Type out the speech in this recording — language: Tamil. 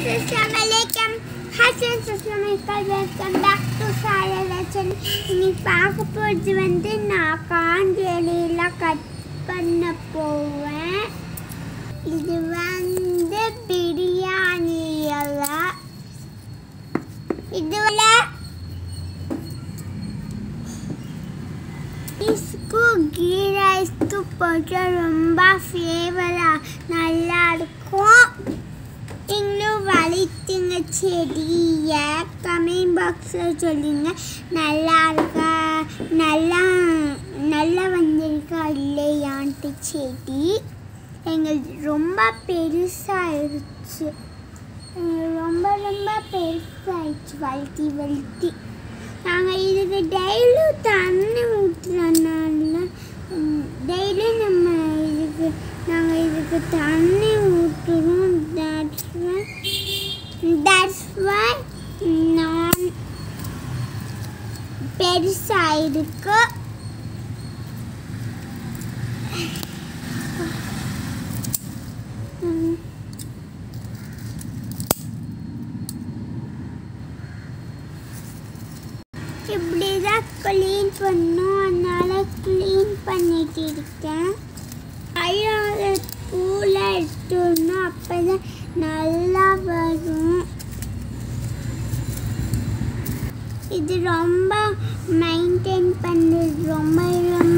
Assalamualaikum. ஹாசன் சுஸ்லாமிக்கல் வெல்கம் பேக் டு சாயா லெசன் இன்னைக்கு பார்க்க போகிறது வந்து நான் காஞ்சலியில் கட் பண்ண போவேன் இது வந்து பிரியாணி இலை இதுல ரைஸ்க்கு கீ ரைஸ்க்கு போட்டு ரொம்ப ஃப்ளேவராக நல்லா இருக்கும் நீங்களும் வளைத்துங்க செடியை கமெண்ட் பாக்ஸில் சொல்லுங்க நல்லா இருக்கா நல்லா நல்லா வந்திருக்கா இல்லையான்ட்டு செடி எங்களுக்கு ரொம்ப பெருசாகிடுச்சு ரொம்ப ரொம்ப பெருசாகிடுச்சு வளர்த்தி வளர்த்தி நாங்கள் இதுக்கு டெய்லியும் தண்ணி ஊற்றுறதுனால டெய்லியும் நம்ம இதுக்கு நாங்கள் இதுக்கு தண்ணி ஊற்றுறோம் தட்ஸ் வை தட்ஸ் வை நான் பெருசாக இருக்கு ம். இப்படி தான் க்ளீன் பண்ணும் அதனால க்ளீன் பண்ணிட்டு இருக்கேன் அழகாக பூல எடுத்துடணும் அப்போ தான் நல்லா வரும் இது ரொம்ப மெயின்டைன் பண்ணுறது ரொம்ப ரொம்ப